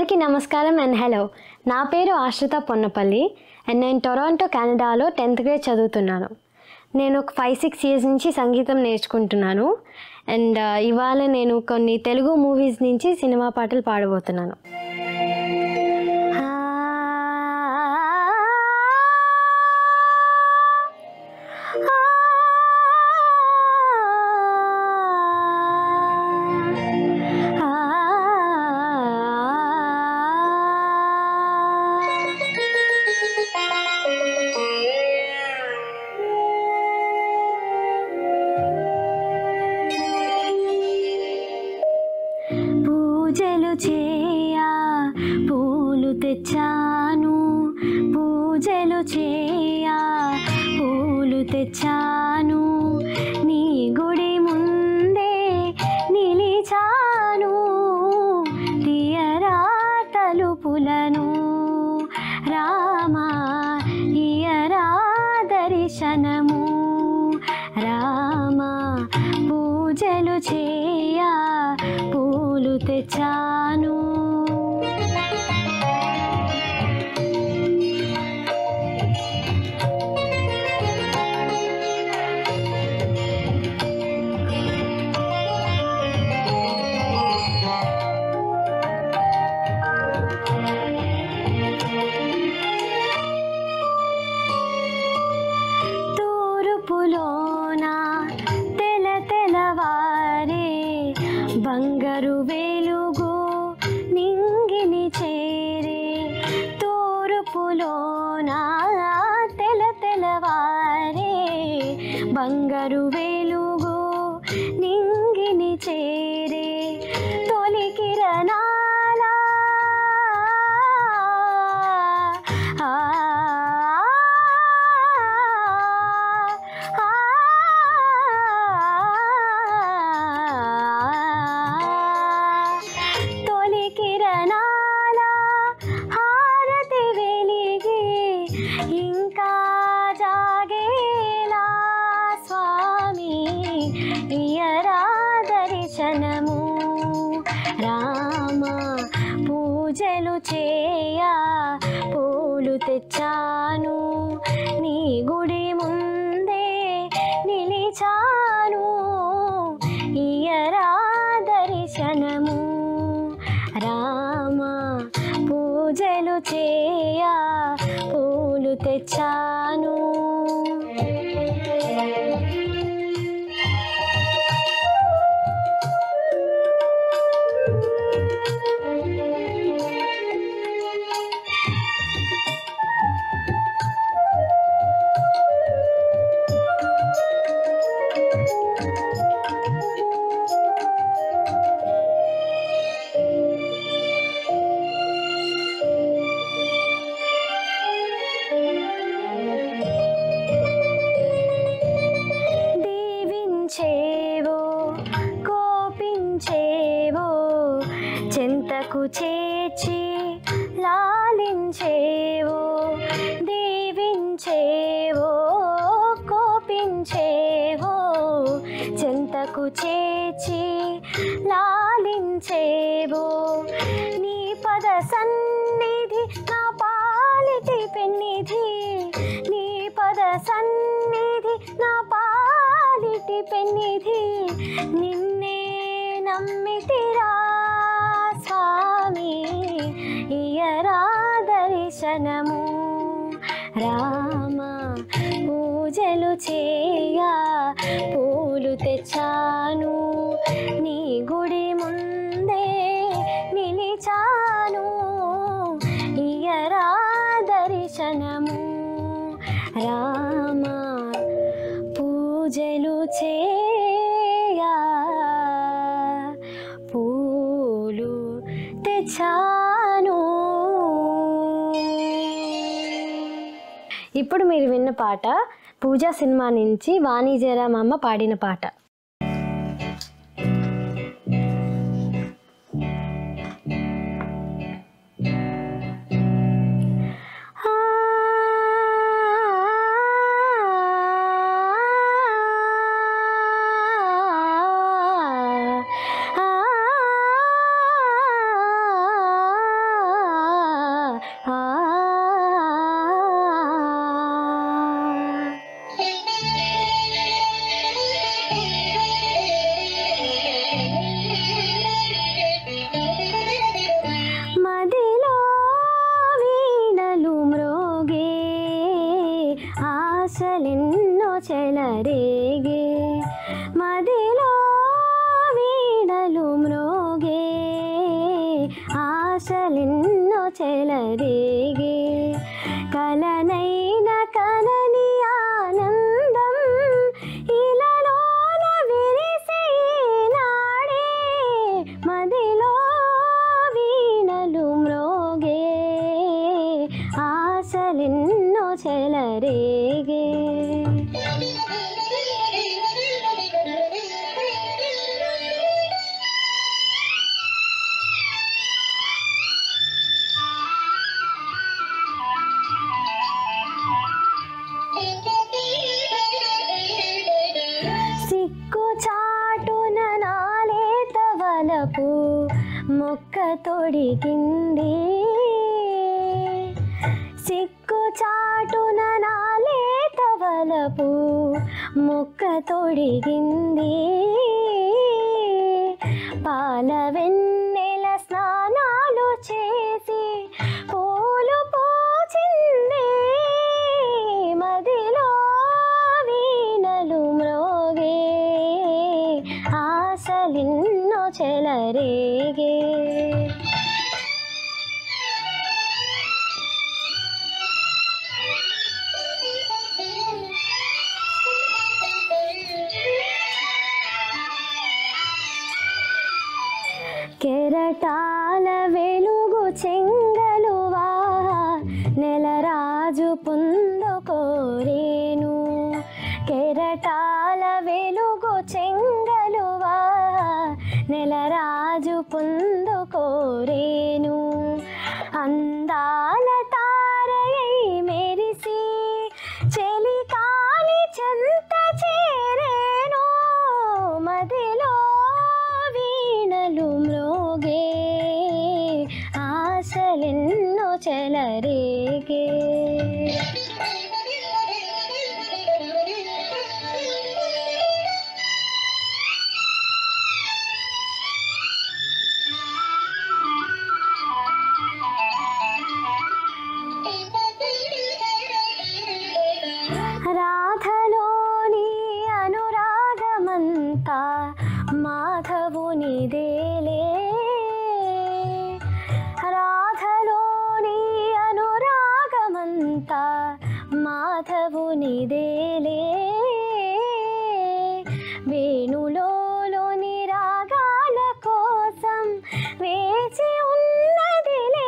అందరికీ నమస్కారం and hello నా పేరు ఆశ్రిత పొన్నపల్లి అండ్ నేను టొరాంటో కెనడాలో టెన్త్ గ్రేడ్ చదువుతున్నాను నేను ఒక ఫైవ్ సిక్స్ ఇయర్స్ నుంచి సంగీతం నేర్చుకుంటున్నాను అండ్ ఇవాళ నేను కొన్ని తెలుగు మూవీస్ నుంచి సినిమా పాటలు పాడబోతున్నాను పూజలు చేయా పూలు తెచ్చాను పూజలు చేయా పూలు తెచ్చాను నీ గుడి ముందే నిలిచాను తీయరా తలుపులను రామా ఇయరా దర్శనము రామా పూజలు చేయా పూలు తెచ్చాను తూర్పులోన తెల తెలవారే బంగారు వెలుగు నింగిని చేరే తూర్పులోన తెల తెలవారే బంగారు వెలుగు నింగిని చేరే తొలి కిరణాల ఆ తొలి కిరణాల హారతి వెలిగి ఇంకా జాగేలా స్వామి ఇయరా దర్శనము రామ పూజలు చేయా పూలు తెచ్చాను నీ గుడి ముందే నిలిచాను ఇయరా దర్శనము రామ పూజలు చేయా పూలు తెచ్చాను దీవించేవో కోపించేవో చెంతకు చేర్చి లాలించేవో దీవించేవో కోపించేవో చెంతకు చేర్చి లాలించేవో నీ పద సన్నిధి నా పాలిటి పెన్నిధి నీ పద సన్నిధి నా పాలిటి పెన్నిధి నిన్నే నమ్మితిరా స్వామి ఇయరా దర్శనము రామ పూజలు చేయా పూలు తెచ్చాను నీ గుడి ముందే నిలిచాను ఇయరా దర్శనము రామ పూజలు చేయా పూలు తెచ్చాను ఇప్పుడు మీరు విన్న పాట పూజా సినిమా నుంచి వాణి జయరామమ్మ పాడిన పాట ఆ ఆశలెన్నో చెలరేగే మదిలో వీణలు మ్రోగే ఆశలెన్నో చెలరేగే కలనైన కనని ఆనందం ఇలలోన విరిసే నాడే మదిలో వీణలు మ్రోగే ఆశలెన్నో చెలరేగే సిక్కు చాటున నాలేత వలపు మొక్క తొడిగింది సిక్కు చాటున నాలేత వలపు మొక్క తొడిగింది పాల వెన్నెల స్నానాలు చేసి పూలు పూచింది మదిలో వీణలు మ్రోగే ఆశలిన్నో చెలరేగే కెరటాల వెలుగు చెంగలువా నెలరాజు పొందుకోరేను కెరటాల వెలుగు చెంగలువా నెలరాజు పొందుకోరేను అందాల తారయై మెరిసి చెలికాని చెంత చేరేను మదిలో వీణలు మ్రోగే ఆశలెన్నో చెలరేగే రాధలోని అనురాగమంతా మాధవునిదేలే రాధలోని అనురాగమంతా మాధవునిదేలే వేణులోని రాగాల కోసం వేచి ఉన్నదిలే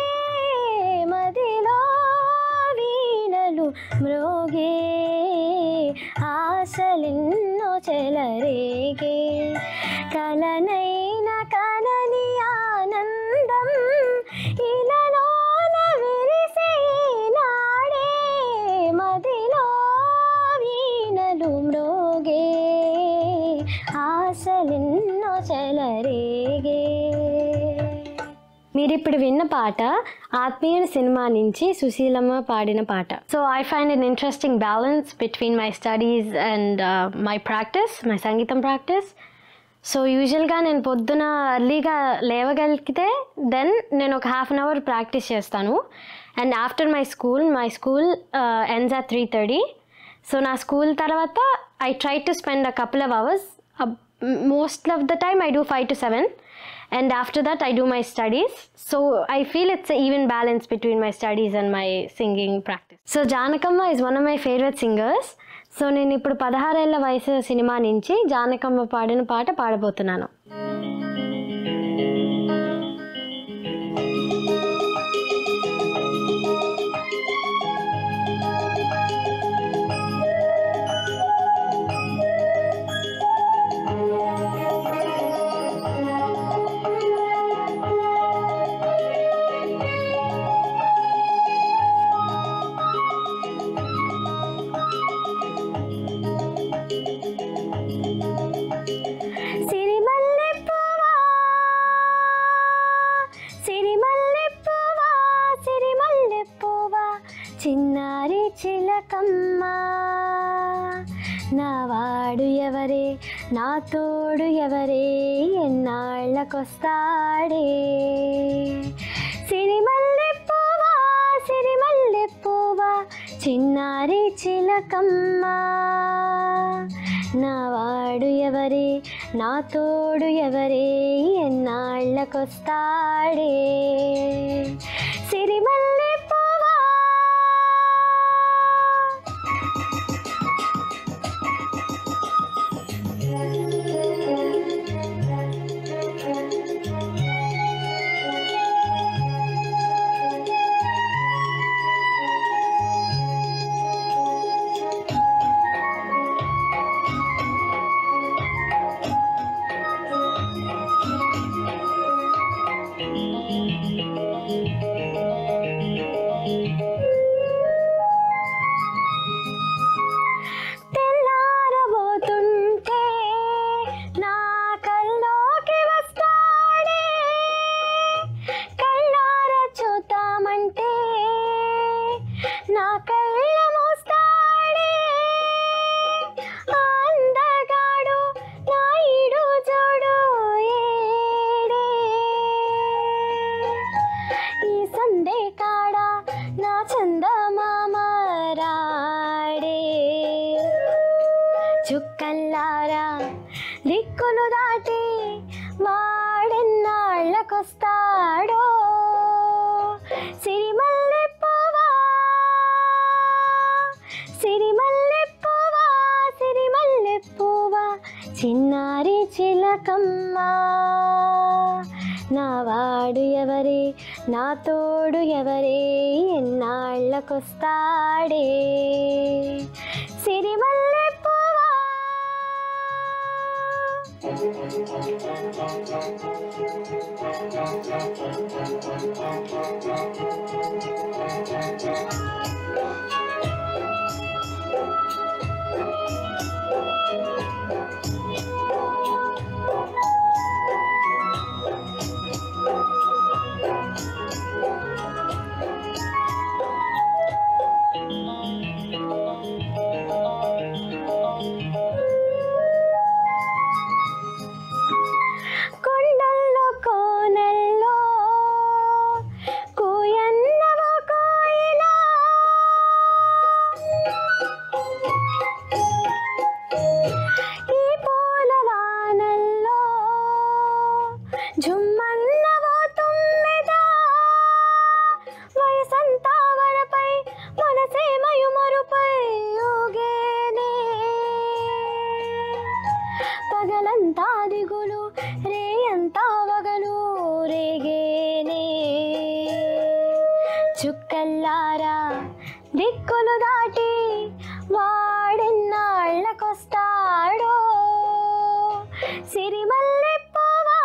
మదిలో వీణలు మ్రోగే ఆశలెన్నో చెలరేగే కలనైన కనని ఆనందం ఇలలోన విరిసే నాడే మదిలో వీణలు మ్రోగే ఆశలెన్నో చెలరేగే మీరు ఇప్పుడు విన్న పాట ఆత్మీయుడు సినిమా నుంచి సుశీలమ్మ పాడిన పాట so I find an interesting balance between my studies and my practice my సంగీతం ప్రాక్టీస్ సో యూజువల్గా నేను పొద్దున ఎర్లీగా లేవగలిగితే దెన్ నేను ఒక హాఫ్ అన్ అవర్ ప్రాక్టీస్ చేస్తాను and after my school my school ends at three thirty so నా స్కూల్ తర్వాత I try to spend a couple of hours most of the time I do five to seven and after that i do my studies so i feel it's an even balance between my studies and my singing practice so Janakamma is one of my favorite singers so నేను ఇప్పుడు పదహారేళ్ల వయసు cinema నుంచి జానకమ్మ పాడిన పాట పాడబోతున్నాను సిరిమల్లె పువ్వా సిరిమల్లె పువ్వా సిరిమల్లె పువ్వా చిన్నారి చిలకమ్మ నా వాడు ఎవరే నా తోడు ఎవరే ఎన్నాళ్ళకొస్తాడే సిరిమల్లె పువ్వా సిరిమల్లె పువ్వా చిన్నారి చిలకమ్మ నా వాడు ఎవరే నా తోడు ఎవరే ఎన్నాళ్ళకొస్తాడే సిరిమల్లె పువ్వా తెల్లారబోతుంటే నా కల్లోకి వస్తాడే కళ్ళార చూద్దామంటే నా కళ్ళ మోస్తాడే ఆ అందగాడు నా ఈడు జోడు ఏడే ఈ సందే కాడ నా చందమామ రాడే చుక్కల్లారా దిక్కులు దాటి వాడెన్నాళ్ళకొస్తాడో సిరిమల్లె పువ్వా సిరిమల్లె పువ్వా సిరిమల్లె పువ్వా చిన్నారి చిలకమ్మ నా వాడు ఎవరే నా తోడు ఎవరే ఎన్నాళ్ళకొస్తాడే సిరిమల్లె పువ్వా కొండల్లో కోనల్లో కోయన్నవో కోయిలా ఈ పూల వానల్లో జుమ్మన్నవో తుమ్మెదా వయసంతా వరపై మనసే మయుమరుపై ఊగేనే పగలంతా దిగులు రేయంతా వగలు రేగేనే చుక్కల్లారా దిక్కులు దాటి వాడెన్నాళ్ళకొస్తాడో సిరిమల్లె పువ్వా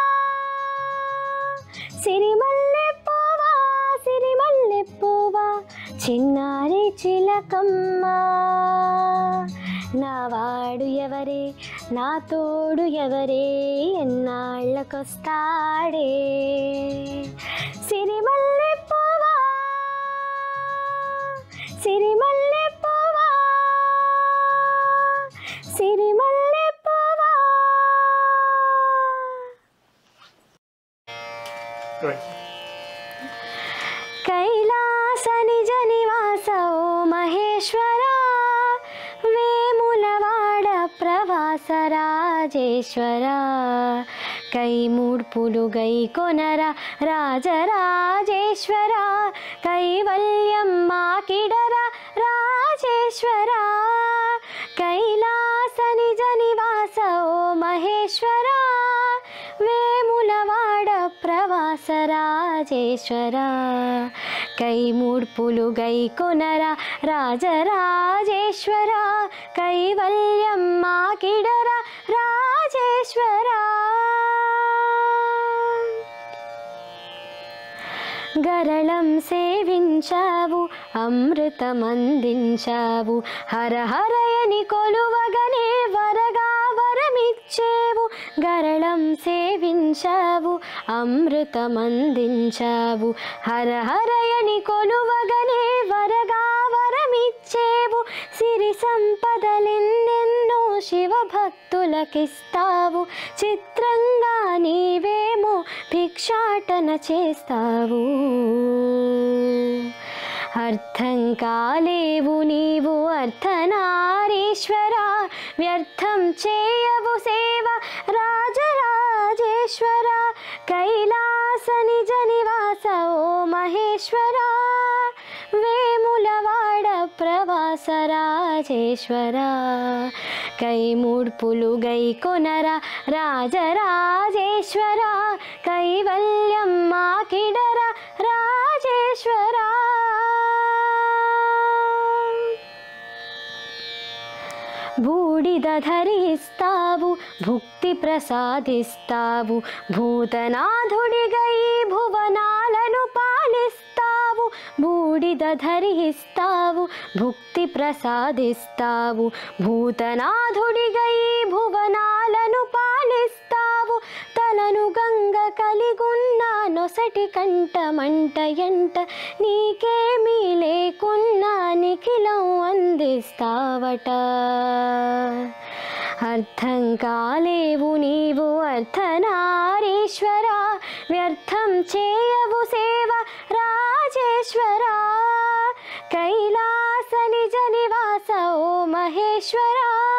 సిరిమల్లె పువ్వా సిరిమల్లె పువ్వా చిన్నారి చిలకమ్మ నా వాడు ఎవరే నా తోడు ఎవరే ఎన్నాళ్ళకొస్తాడే సిరిమల్లె పువ్వా సిరిమల్లె పువ్వా సిరిమల్లె పువ్వా Right. కైలాస నిజ నివాస ఓ మహేశ్వర వేములవాడ ప్రవాస రాజేశ్వర కై మూడ్పులు గై కొనర రాజరాజేశ్వర కైవల్యం మాకిడర రాజేశ్వర కైలాస నిజ నివాస ఓ మహేశ్వర వేములవాడ ప్రవాస రాజేశ్వర కై మూడ్పులు గై కొనర రాజరాజేశ్వర కైవల్యం మాకిడర రాజేశ్వర గరళం సేవించావు అమృతమందించావు హర హరయని కొలువగనే వరగా వరమిచ్చేవు గరళం సేవించావు అమృతమందించావు హర హరయని కొలువగనే వరగా వరమిచ్చేవు సిరి సంపదలెన్నెన్నో శివభక్తులకిస్తావు చిత్రంగా నీవేమో భిక్షాటన చేస్తావు అర్థం కాలేవు నీవు అర్థనారీశ్వర వ్యర్థం చేయవు సేవ రాజరాజేశ్వర కైలాస నిజ నివాస ఓ మహేశ్వర వేములవాడ ప్రవాస రాజేశ్వర కై మూడ్పులు గై కొనర రాజరాజేశ్వర కైవల్యం మాకిడర రాజేశ్వర బూడిద ధరిస్తావు భుక్తి ప్రసాదిస్తావు భూతనాథుడిగై భువనాలను పాలిస్తావు బూడిద ధరిస్తావు భుక్తి ప్రసాదిస్తావు భూతనాథుడిగై భువనాలను పాలిస్తావు తలను గంగ కలిగున్న నొసటి కంట మంట ఎంట నీకేమీ లేకున్నా నిఖిలం అందిస్తావట అర్థం కాలేవు నీవు అర్థనారీశ్వర వ్యర్థం చేయవు సేవ రాజేశ్వర కైలాస నిజ నివాస ఓ మహేశ్వర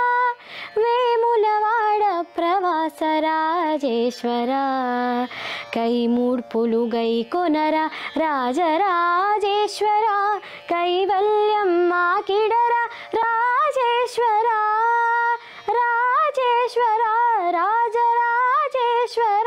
వేములవాడ ప్రవాస రాజేశ్వర కై మూడ్పులు గై కొనర రాజరాజేశ్వర కైవల్యం మాకిడర Rajeshwara Rajeshwara Rajarajeshwara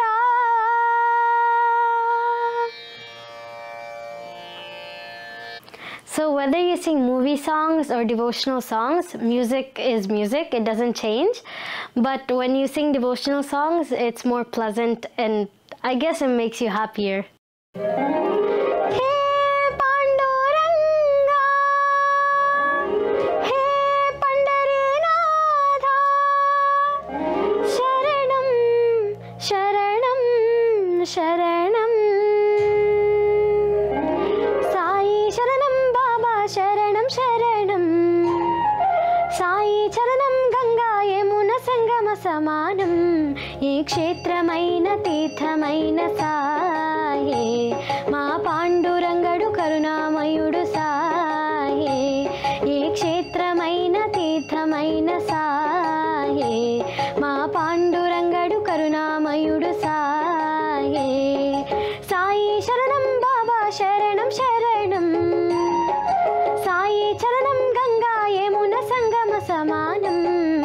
So, whether you sing movie songs or devotional songs, music is music, it doesn't change. But when you sing devotional songs, it's more pleasant and I guess it makes you happier. హే పాండురంగా హే పండరీనాథ శరణం శరణం శరణం సాయి శరణం బాబా శరణం శరణం సాయి చరణం గంగా యమున సంగమ సమానం ఏ క్షేత్రమైన తీర్థమైన సాయే మా పాండురంగడు కరుణామయుడు సాయే ఏ క్షేత్రమైన తీర్థమైన సాయే మా పాండురంగడు కరుణామయుడు సాయే సాయి శరణం బాబా శరణం శరణం సాయి చరణం గంగా యమున సంగమ సమానం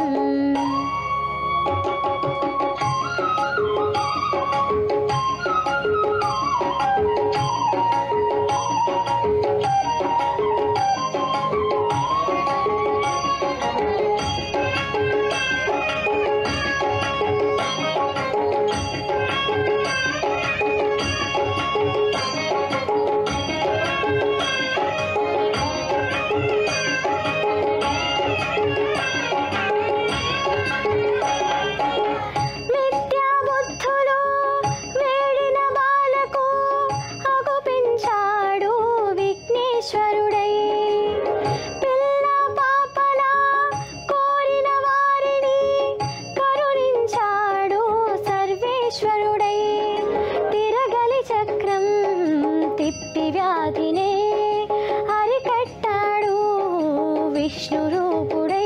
మిథ్యా బుద్ధులు వేడిన బాలకు అగుపించాడు విఘ్నేశ్వరుడై పిల్ల పాపల కోరిన వారిని కరుణించాడు సర్వేశ్వరుడై తిరగలి చక్రం తిప్పి వ్యాధినే అరికట్టాడు విష్ణు రూపుడై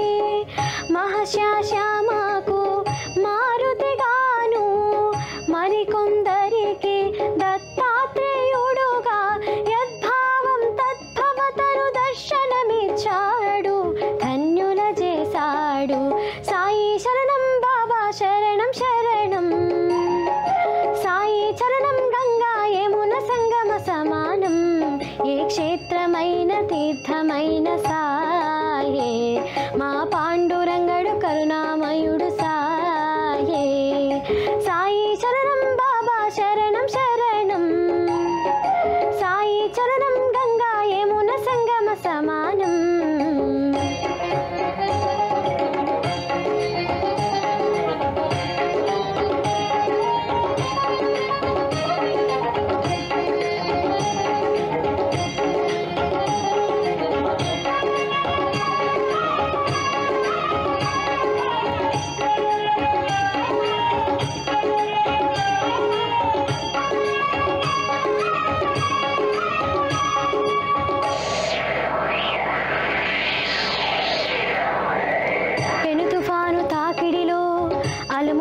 మహశాశ్యామకు మారుతిగాను మరికొందరికి దత్తాత్రేయుడుగా యద్భావం తద్భవతను దర్శనమిచ్చాడు ధన్యుల చేశాడు సాయి శరణం బాబా శరణం శరణం సాయి చరణం గంగా యమున సంగమ సమానం ఏ క్షేత్రమైన తీర్థమైన సాయే మా పాండురంగడు కరుణామయుడు సాయే సాయి చరణం బాబా శరణం శరణం సాయి చరణం గంగా యమున సంగమ సమానం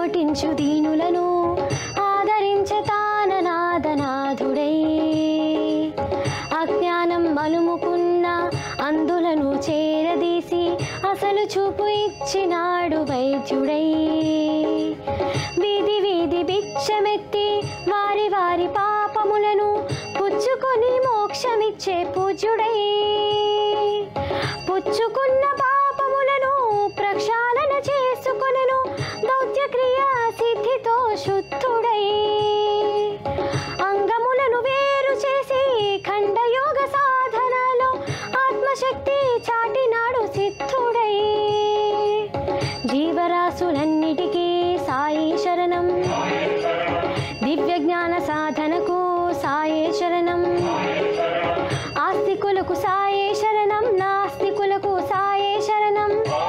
అలమటించు దీనులను ఆదరించే తాననాదనాథుడై అజ్ఞానం మలుముకున్న అందులను చేరదీసి అసలు చూపు ఇచ్చినాడు వైద్యుడై వీధి వీధి బిచ్చమెత్తి వారి వారి పాపములను పుచ్చుకొని మోక్షమిచ్చే పూజ్యుడై పుచ్చుకున్న పాపములను ప్రక్షాళన చేసుకొనెను దౌత్యక్రియ సిద్ధితో శుద్ధుడై అంగములను వేరు చేసి ఖండయోగ సాధనలో ఆత్మశక్తి చాటినాడు సిద్ధుడై జీవరాశులన్నిటికీ సాయి శరణం దివ్య జ్ఞాన సాధనకు సాయే శరణం ఆస్తికులకు సాయే శరణం నాస్తికులకు సాయే శరణం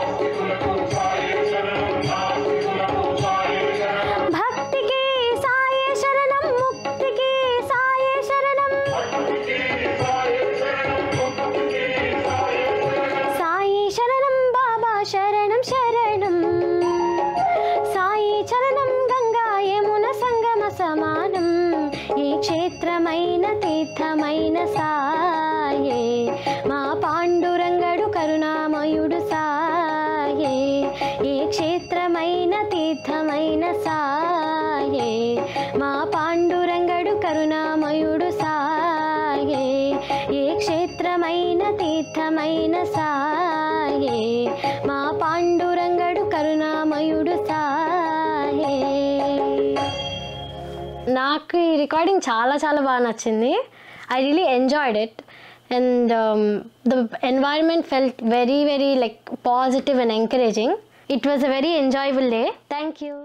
భక్తికి సాయే శరణం ముక్తికి సాయే శరణం సాయి శరణం బాబా శరణం శరణం సాయి చరణం గంగా యమున సంగమ సమానం ఈ క్షేత్రమైన తీర్థమైన సాయే మా పాండురంగడు కరుణామయుడు సాయే ఈ క్షేత్రమైన తీర్థమైన సాయే మా పాండురంగడు కరుణామయుడు సాయే ఏ క్షేత్రమైన తీర్థమైన సాయే మా పాండురంగడు కరుణామయుడు సాయే నాకు ఈ రికార్డింగ్ చాలా చాలా బాగా నచ్చింది I really enjoyed it and the environment felt very very like positive and encouraging it was a very enjoyable day thank you